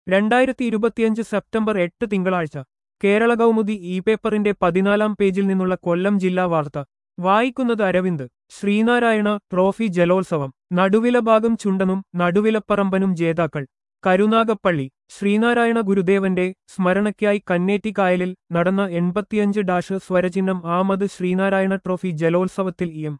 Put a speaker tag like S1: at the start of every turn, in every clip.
S1: രണ്ടായിരത്തി ഇരുപത്തിയഞ്ച് സെപ്റ്റംബർ എട്ട് തിങ്കളാഴ്ച കേരള കൗമുദി ഇ പേപ്പറിന്റെ പതിനാലാം പേജിൽ നിന്നുള്ള കൊല്ലം ജില്ലാ വാർത്ത വായിക്കുന്നത് അരവിന്ദ് ശ്രീനാരായണ ട്രോഫി ജലോത്സവം നടുവില ഭാഗം ചുണ്ടനും നടുവിലപ്പറമ്പനും ജേതാക്കൾ കരുനാഗപ്പള്ളി ശ്രീനാരായണ ഗുരുദേവന്റെ സ്മരണയ്ക്കായി കന്നേറ്റി കായലിൽ നടന്ന എൺപത്തിയഞ്ച് ഡാഷ് സ്വരചിഹ്നം ആമത് ശ്രീനാരായണ ട്രോഫി ജലോത്സവത്തിൽ എം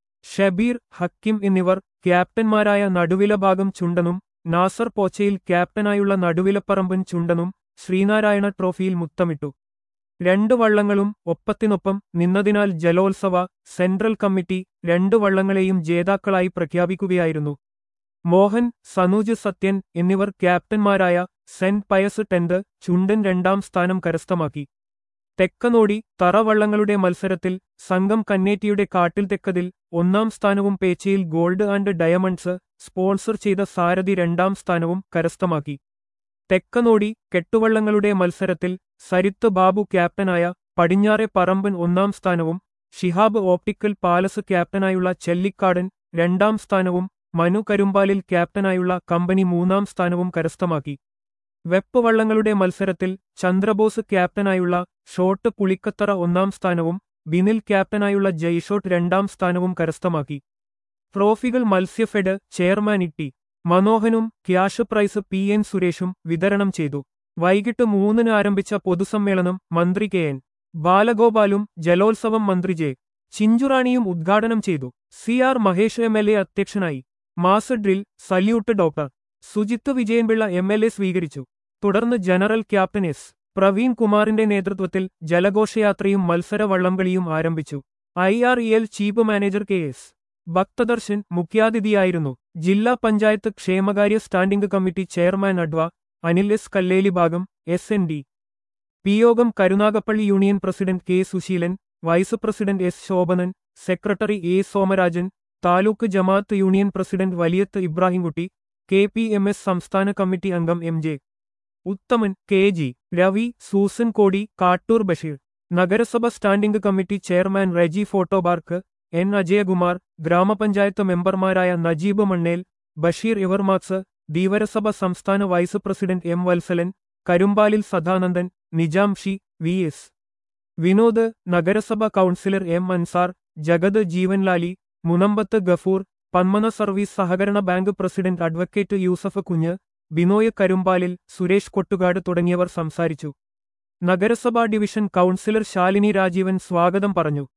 S1: ഷബീർ ഹക്കിം എന്നിവർ ക്യാപ്റ്റന്മാരായ നടുവില ഭാഗം ചുണ്ടനും നാസർ പോച്ചയിൽ ക്യാപ്റ്റനായുള്ള നടുവിലപ്പറമ്പൻ ചുണ്ടനും ശ്രീനാരായണ ട്രോഫിയിൽ മുത്തമിട്ടു രണ്ട് വള്ളങ്ങളും ഒപ്പത്തിനൊപ്പം നിന്നതിനാൽ ജലോത്സവ സെൻട്രൽ കമ്മിറ്റി രണ്ട് വള്ളങ്ങളെയും ജേതാക്കളായി പ്രഖ്യാപിക്കുകയായിരുന്നു മോഹൻ സനൂജ് സത്യൻ എന്നിവർ ക്യാപ്റ്റന്മാരായ സെന്റ് പയസ് ടെന്റ് ചുണ്ടൻ രണ്ടാം സ്ഥാനം കരസ്ഥമാക്കി തെക്കനോടി തറവള്ളങ്ങളുടെ മത്സരത്തിൽ സംഘം കന്നേറ്റിയുടെ കാട്ടിൽ തെക്കതിൽ ഒന്നാം സ്ഥാനവും പേച്ചയിൽ ഗോൾഡ് ആൻഡ് ഡയമണ്ട്സ് സ്പോൺസർ ചെയ്ത സാരഥി രണ്ടാം സ്ഥാനവും കരസ്ഥമാക്കി തെക്കനോടി കെട്ടുവള്ളങ്ങളുടെ മത്സരത്തിൽ സരിത്ത് ബാബു ക്യാപ്റ്റനായ പടിഞ്ഞാറെ പറമ്പൻ ഒന്നാം സ്ഥാനവും ഷിഹാബ് ഓപ്റ്റിക്കൽ പാലസ് ക്യാപ്റ്റനായുള്ള ചെല്ലിക്കാടൻ രണ്ടാം സ്ഥാനവും മനു കരുമ്പാലിൽ ക്യാപ്റ്റനായുള്ള കമ്പനി മൂന്നാം സ്ഥാനവും കരസ്ഥമാക്കി വെപ്പ് വള്ളങ്ങളുടെ മത്സരത്തിൽ ചന്ദ്രബോസ് ക്യാപ്റ്റനായുള്ള ഷോട്ട് പുളിക്കത്തറ ഒന്നാം സ്ഥാനവും ബിനിൽ ക്യാപ്റ്റനായുള്ള ജയ്ഷോട്ട് രണ്ടാം സ്ഥാനവും കരസ്ഥമാക്കി ട്രോഫികൾ മത്സ്യഫെഡ് ചെയർമാൻ ഇട്ടി മനോഹനും ക്യാഷ് പ്രൈസ് പി എൻ സുരേഷും വിതരണം ചെയ്തു വൈകിട്ട് മൂന്നിന് ആരംഭിച്ച പൊതുസമ്മേളനം മന്ത്രി കെ എൻ ബാലഗോപാലും ജലോത്സവം മന്ത്രി ജെ ചിഞ്ചുറാണിയും ഉദ്ഘാടനം ചെയ്തു C R Mahesh M L A അധ്യക്ഷനായി mass drill salute doctor Sujith Vijayanpillai M L A സ്വീകരിച്ചു തുടർന്ന് ജനറൽ ക്യാപ്റ്റൻ എസ് പ്രവീൺ കുമാറിന്റെ നേതൃത്വത്തിൽ ജലഘോഷയാത്രയും മത്സര വള്ളംകളിയും ആരംഭിച്ചു I R E L chief manager K S Bhakthadarshan മുഖ്യാതിഥിയായിരുന്നു ജില്ലാ പഞ്ചായത്ത് ക്ഷേമകാര്യ സ്റ്റാൻഡിംഗ് കമ്മിറ്റി ചെയർമാൻ അഡ്വ അനിൽ എസ് കല്ലേലി ഭാഗം S N D P Yogam Karunagappally union president K Susheelan vice president S Shobhanan secretary A Somarajan taluk Jamaat union president Valiyath Ibrahimkutty K P M S സംസ്ഥാന കമ്മിറ്റി അംഗം M J Uthaman K G Ravi Susan Kodi Kattoor Basheer നഗരസഭ standing committee chairman Reji ഫോട്ടോബാർക്ക് N Ajayakumar ഗ്രാമപഞ്ചായത്ത് മെമ്പർമാരായ നജീബ് മണ്ണേൽ ബഷീർ ഇവർമാക്സ് ധീവരസഭ സംസ്ഥാന vice president M Valsalan Karumpalil Sadanandan Nijamshi V S Vinod നഗരസഭ councillor M Ansar Jagath ജീവൻലാലി Munambath Gafoor Panmana service സഹകരണ bank president advocate Yusuf Kunju Binoy കരുമ്പാലിൽ Suresh Kottukad തുടങ്ങിയവർ സംസാരിച്ചു നഗരസഭാ ഡിവിഷൻ കൗൺസിലർ ശാലിനി രാജീവൻ സ്വാഗതം പറഞ്ഞു